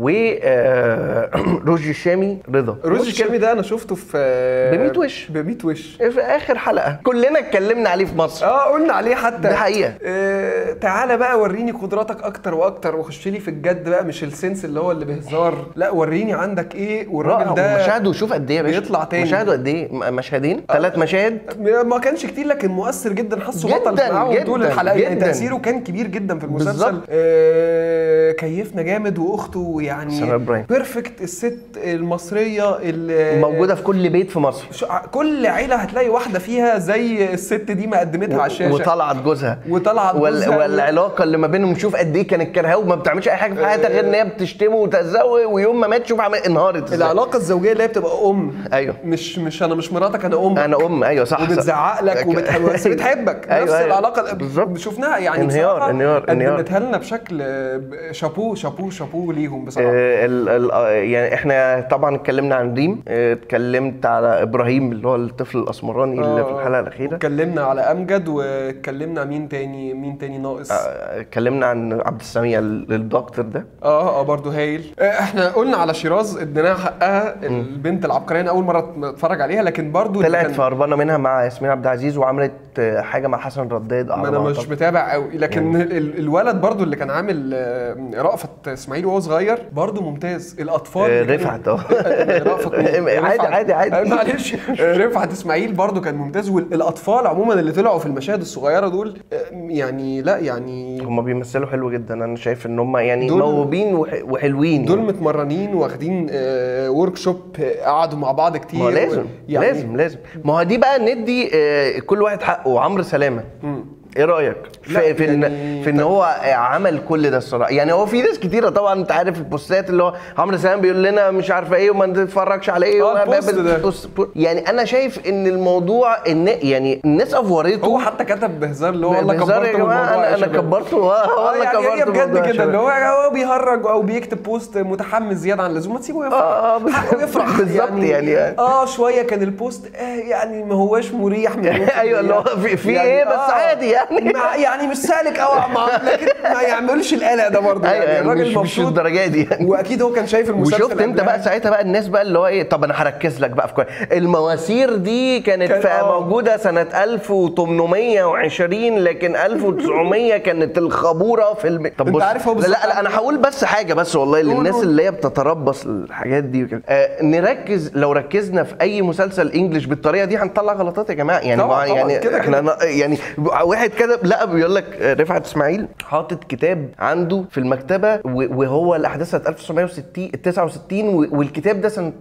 وروجي الشامي رضا روز الشامي ده انا شفته في بميت وش. ب 100 وش في اخر حلقه كلنا اتكلمنا عليه في مصر اه قلنا عليه حتى دي حقيقة. آه تعالى بقى وريني قدراتك اكتر واكتر وخش لي في الجد بقى مش السنس اللي هو اللي بهزار لا وريني عندك ايه والراجل رائع ده ومشاهده شوف قد ايه يا باشا بيطلع تاني. مشاهده قد ايه م- مشهدين ثلاث مشاهد ما كانش كتير لكن مؤثر جدا حاسه جداً، بطل معاهم طول جداً، الحلقه يعني جداً. تاثيره كان كبير جدا في المسلسل بالظبط. آه كيفنا جامد واخته يعني سناء إبراهيم. بيرفكت الست المصريه اللي موجوده في كل بيت في مصر شو- كل عيله هتلاقي واحده فيها زي الست دي ما قدمتها على الشاشه وطلعت جوزها وطلعت وال... جوزها. والعلاقه اللي ما بينهم شوف قد ايه كانت كرهاه وما بتعملش اي حاجه في حياتها غير ان هي بتشتمه وتهزقه ويوم ما مات شوف عمل انهارت ازاي العلاقه الزوجيه اللي هي بتبقى ام ايوه مش مش انا مش مراتك انا ام انا ام ايوه صح صح. وبتزعق لك وبتحب بس بتحبك أيوة، نفس أيوة. العلاقه بالظبط. شفناها يعني انهيار، بصراحة انهيار، انهيار. قدمتها لنا بشكل آه، شابوه شابوه شابوه ليهم بصراحه آه، ال ال آه، يعني احنا طبعا اتكلمنا عن ريم آه، اتكلمت على ابراهيم اللي هو الطفل الاسمراني اللي في آه، الحلقه الاخيره اتكلمنا على امجد واتكلمنا مين تاني مين تاني ناقص آه، اتكلمنا عن عبد السميع ال- الدكتور ده اه اه برضه هايل آه، احنا قلنا على شيراز اديناها حقها البنت العبقريه أنا اول مره اتفرج عليها لكن برضه اللي طلعت كان- في هربانه منها مع ياسمين عبد العزيز وعملت آه، حاجه مع حسن رداد على ما انا ما مش أعتقد. متابع قوي لكن ال- ال- الولد برضو اللي كان عامل آه، رأفت اسماعيل وهو صغير برضو ممتاز الاطفال آه، اللي كانوا- رفعت أهو. آه، رأفت عادي، رفعت. عادي، عادي. آه، معلش آه، رفعت اسماعيل برضو كان ممتاز والاطفال عموما اللي طلعوا في المشاهد الصغيره دول آه، يعني لا يعني هم بيمثلوا حلو جدا انا شايف ان هم يعني دول- موهوبين وح- وحلوين دول يعني. متمرنين واخدين ورك شوب قعدوا مع بعض كتير ما هو لازم يعني لازم لازم ما هو دي بقى ندي آه، كل واحد حقه عمرو سلامه ايه رايك لا، في, في ان يعني في ان هو عمل كل ده الصراحه يعني هو في ناس كتيره طبعا انت عارف البوستات اللي هو عمرو سلامه بيقول لنا مش عارفه ايه وما تتفرجش على ايه آه، وما- البوست ده. بوست- بوست. يعني انا شايف ان الموضوع ان يعني الناس افورته هو حتى كتب بهزار اللي هو والله بهزار يا كبرت من جماعه الموضوع انا يا انا شباب. كبرته آه، اه والله يعني هي كبرته بجد الموضوع يا كده اللي شباب. هو هو بيهرج او بيكتب بوست متحمس زياده عن اللزوم ما تسيبه يفرح آه، آه، بالظبط. حقه يفرح بالظبط يعني. اه شويه كان البوست آه يعني ما هواش مريح من ايوه اللي هو في, في ايه بس عادي يعني مع يعني مش سالك قوي مع لكن ما يعملش القلق ده برضه ايوه يعني يعني الراجل مش, مش مبسوط الدرجه دي يعني واكيد هو كان شايف المسلسل وشفت انت قبلها. بقى ساعتها بقى الناس بقى اللي هو ايه طب انا هركز لك بقى في كويس المواسير دي كانت كان- في آه. موجوده سنه 1820 لكن 1900 كانت الخبوره في الم... طب انت بص عارف هو لا, بالظبط لا لا انا هقول بس حاجه بس والله للناس قول. اللي هي بتتربص الحاجات دي وكده آه نركز لو ركزنا في اي مسلسل انجلش بالطريقه دي هنطلع غلطات يا جماعه يعني طبعاً، ما- طبعاً، يعني كده احنا ن- يعني واحد واحد كتب لا بيقول لك آه، رفعت اسماعيل حاطط كتاب عنده في المكتبه و- وهو الاحداث سنه 1960 69 و- والكتاب ده سنه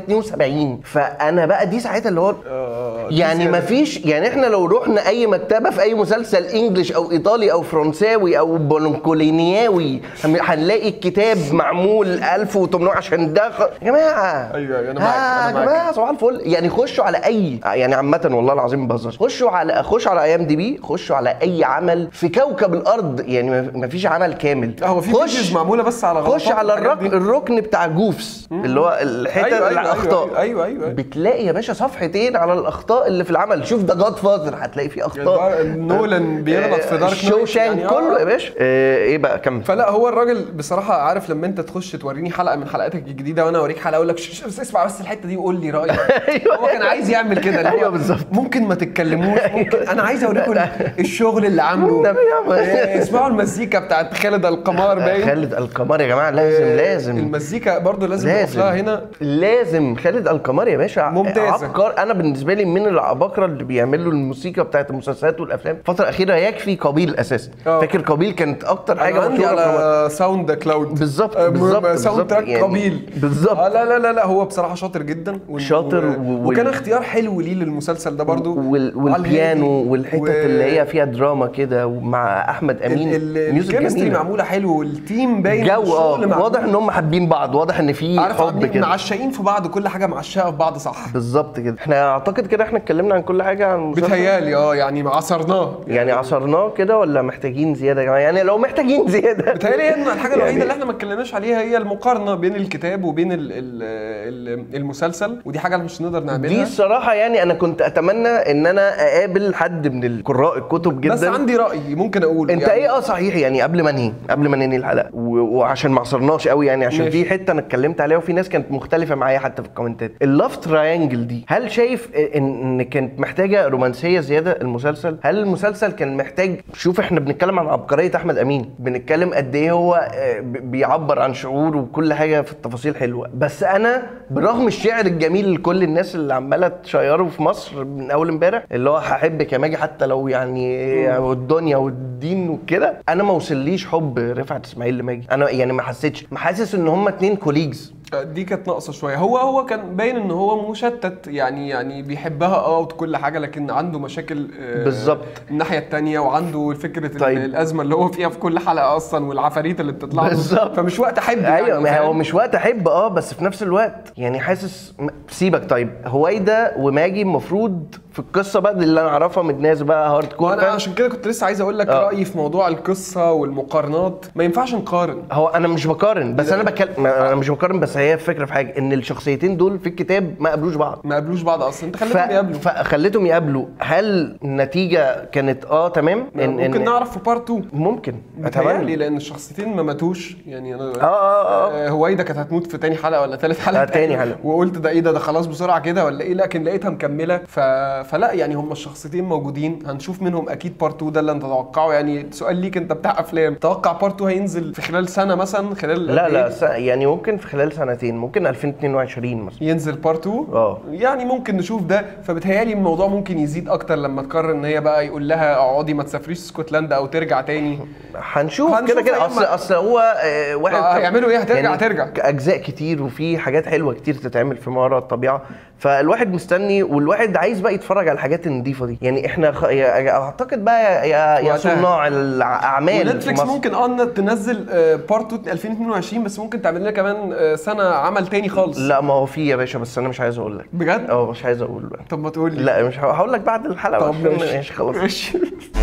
1972 فانا بقى دي ساعتها اللي هو يعني ما فيش يعني احنا لو رحنا اي مكتبه في اي مسلسل انجليش او ايطالي او فرنساوي او بولنكولينياوي هن- هنلاقي الكتاب معمول 1800 عشان ده خ... يا جماعه أيوة، أيوة، أنا معاك، آه، أنا يا معاك. جماعه صباح الفل يعني خشوا على اي يعني عامه والله العظيم ما بهزرش خشوا على خشوا على اي ام دي بي خشوا على اي عمل في كوكب الارض يعني ما- ما فيش عمل كامل لا، هو في خش فيديوز معموله بس على خش غلطات على والحاجات الركن دي. الركن بتاع جوفس اللي هو الحته أيوة، أيوة، الاخطاء أيوة، أيوة، أيوة، أيوة. بتلاقي يا باشا صفحتين على الاخطاء اللي في العمل شوف ده جاد فاذر هتلاقي فيه اخطاء يعني نولان بيغلط في دارك شو نايت شان يعني، آه. كله يا باشا آه، ايه بقى كمل فلا هو الراجل بصراحه عارف لما انت تخش توريني حلقه من حلقاتك الجديده وانا اوريك حلقه اقول لك "شش، بس اسمع بس الحته دي وقول لي رايك أيوة. هو كان عايز يعمل كده اللي هو أيوة بالظبط. ممكن ما تتكلموش ممكن انا عايز اوريكم ال- الشغل اللي عامله النبي يا عم. إيه، اسمعوا المزيكا بتاعت خالد القمار باين خالد القمر يا جماعه لازم لازم المزيكا برضو لازم نقف لازم لها هنا لازم خالد القمر يا باشا ممتازة. عبقر انا بالنسبه لي من العباقره اللي بيعملوا الموسيقى بتاعت المسلسلات والافلام الفتره الاخيره يكفي قابيل اساسا آه. فاكر قابيل كانت اكتر حاجه حاجه عندي مشهورة في رمضان. على ساوند كلاود بالظبط، آه، م- بالظبط، ساوند بالظبط، تراك يعني قبيل بالظبط. آه لا لا لا لا هو بصراحه شاطر جدا وال- شاطر و... و- وكان وال- اختيار حلو ليه للمسلسل ده برضو وال... على والبيانو الهادي. والحتت و- اللي هي فيها دراما كده ومع احمد امين ال- ال- ميوزك الكيمستري جميله معموله حلو والتيم باين جو اه الشغل معمول. واضح ان هم حابين بعض واضح ان في عارف حب عاملين كده معشقين في بعض كل حاجه معشقه في بعض صح بالظبط كده احنا اعتقد كده احنا اتكلمنا عن كل حاجه عن المسلسل بتهيالي اه يعني عصرناه يعني عصرناه كده ولا محتاجين زياده يا جماعه يعني لو محتاجين زياده بتهيألي ان الحاجه الوحيده يعني- اللي احنا ما اتكلمناش عليها هي المقارنه بين الكتاب وبين ال ال ال المسلسل ودي حاجه مش نقدر دي نعملها الصراحه يعني انا كنت اتمنى ان انا اقابل حد من القراء الكتب جدا بس عندي راي ممكن اقوله انت يعني ايه اه صحيح يعني قبل ما انهي قبل ما ننهي الحلقه و- وعشان ما عصرناش قوي يعني عشان ماشي. في حته انا اتكلمت عليها وفي ناس كانت مختلفه معايا حتى في الكومنتات اللاف تراينجل دي هل شايف ان ان كانت محتاجه رومانسيه زياده المسلسل هل المسلسل كان محتاج شوف احنا بنتكلم عن عبقريه احمد امين بنتكلم قد ايه هو آه، ب- بيعبر عن شعور وكل حاجه في التفاصيل حلوه بس انا برغم الشعر الجميل لكل الناس اللي عماله تشيره في مصر من اول امبارح اللي هو هحبك يا ماجي حتى لو يعني والدنيا والدين وكده انا ما وصليش حب رفعت اسماعيل لماجي انا يعني ما حسيتش ما حاسس ان هما اتنين كوليجز دي كانت ناقصه شويه هو هو كان باين ان هو مشتت يعني يعني بيحبها اه وكل حاجه لكن عنده مشاكل آه، بالظبط. الناحيه التانية وعنده فكره طيب. طيب. الازمه اللي هو فيها في كل حلقه اصلا والعفاريت اللي بتطلع له. بالظبط. فمش وقت احب ايوه يعني ما هو فاهم؟ مش وقت احب اه بس في نفس الوقت يعني حاسس م- سيبك طيب هويدا وماجي المفروض في القصه بقى دي اللي انا اعرفها من ناس بقى هارد كور وانا فان. عشان كده كنت لسه عايز اقول لك آه. رايي في موضوع القصه والمقارنات ما ينفعش نقارن هو انا مش بقارن بس انا بتكلم ما- انا مش بقارن بس هي الفكره في حاجه ان الشخصيتين دول في الكتاب ما قابلوش بعض ما قابلوش بعض اصلا انت ف... خليتهم يقابلوا فخليتهم يقابلوا هل النتيجه كانت اه تمام ممكن نعرف في بارت 2 ممكن بتهيألي اتمنى لان الشخصيتين ما ماتوش يعني انا اه اه اه آه، هويدا كانت هتموت في تاني حلقه ولا تالت حلقه آه، تاني حلقة. وقلت ده ايه ده ده خلاص بسرعه كده ولا ايه لكن لقيتها مكمله ف... فلا يعني هم الشخصيتين موجودين هنشوف منهم اكيد بارت 2 ده اللي انت تتوقعه يعني سؤال ليك انت بتاع افلام توقع بارت 2 هينزل في خلال سنه مثلا خلال لا قد لا إيه؟ س... يعني ممكن في خلال سنتين ممكن 2022 مثلا ينزل بارت 2 اه. يعني ممكن نشوف ده فبتهيالي الموضوع ممكن يزيد اكتر لما تقرر ان هي بقى يقول لها اقعدي ما تسافريش اسكتلندا او ترجع تاني هنشوف هنشوف كده كده أيام اصل ما- اصل هو آه، واحد آه، هيعملوا إيه؟ هترجع- يعني هترجع. اجزاء كتير وفي حاجات حلوه كتير تتعمل في ما وراء الطبيعه فالواحد مستني والواحد عايز بقى يتفرج على الحاجات النظيفه دي يعني احنا خ... يا- اعتقد بقى يا يا وقتها. صناع الاعمال في ونتفليكس مصر. ممكن اه إنها تنزل بارت 2 2022 بس ممكن تعمل لنا كمان آه، سنه عمل تاني خالص لا ما هو في يا باشا بس انا مش عايز اقول لك بجد؟ اه مش عايز اقول بقى طب ما تقول لي لا مش ه- هقول لك بعد الحلقه طب عشان- ماشي ماشي خلاص ماشي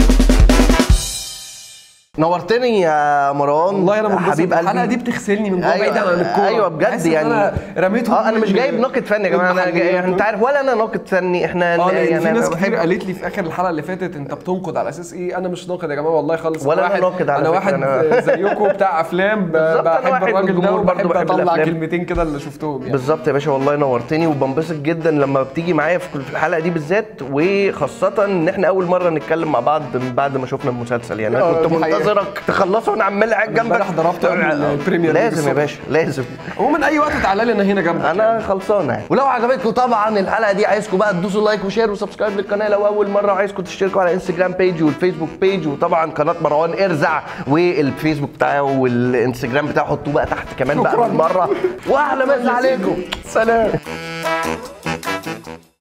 نورتني يا مروان والله انا منبسط حبيب قلبي الحلقه دي بتغسلني من جوه أيوة، بعيدا عن الكوره ايوه بجد بحس إن يعني انا رميتهم اه انا مش من جايب ناقد فني يا جماعه انا جاي المحليات. انت عارف ولا انا ناقد فني احنا اه لان يعني في ناس أنا كتير بحب- قالت لي في اخر الحلقه اللي فاتت انت بتنقد على اساس ايه انا مش ناقد يا جماعه والله خالص ولا أنا واحد ناقد على انا فكرة، واحد أنا- زيكم بتاع افلام ب- بالظبط، أنا بحب واحد الراجل ده والجمهور برضه وبحب بحب اطلع الأفلام. كلمتين كده اللي شفتهم يعني بالظبط يا باشا والله نورتني وبنبسط جدا لما بتيجي معايا في كل- في الحلقه دي بالذات وخاصه ان احنا اول مره نتكلم مع بعض من بعد ما شفنا المسلسل يعني آه، انا كنت دي حقيقة. منتظر خاطرك تخلصه وانا عمال قاعد جنبك امبارح ضربت قبل البريمير ليج لازم يا الصبح. باشا لازم عموما اي وقت تعالى لنا هنا جنبك انا خلصانه يعني ولو عجبتكم طبعا الحلقه دي عايزكم بقى تدوسوا لايك وشير وسبسكرايب للقناه لو اول مره وعايزكم تشتركوا على انستجرام بيج والفيسبوك بيج وطبعا قناه مروان ارزع والفيسبوك بتاعه والانستجرام بتاعه حطوه بقى تحت كمان بقى شكراً. بالمره واحلى مسا عليكم سلام